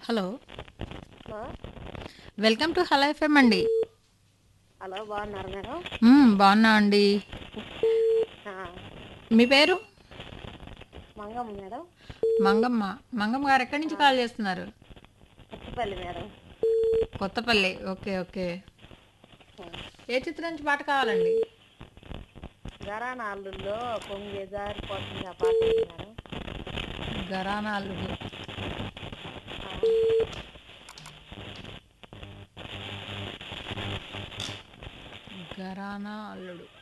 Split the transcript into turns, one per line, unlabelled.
hello
hello
welcome to hello FM అండి
hello బాగున్నారు madam
మ్మ్, బాగున్నా అండి
ఆ,
మీ పేరు
మంగమ్మ మేడం
మంగమ్మ మంగమ్మ గారు ఎక్కడి నుంచి కాల్ చేస్తున్నారు
Kothapalli madam
Kothapalli okay okay ఏ చిత్రం నుంచి పాట కావాలండి
గరానా అల్లుల్లో పొంగే జారిపోతుంది ఆ పాట ఉంది మేడం
గరానా అల్లుడు
ఆ,
గరానా అల్లుడు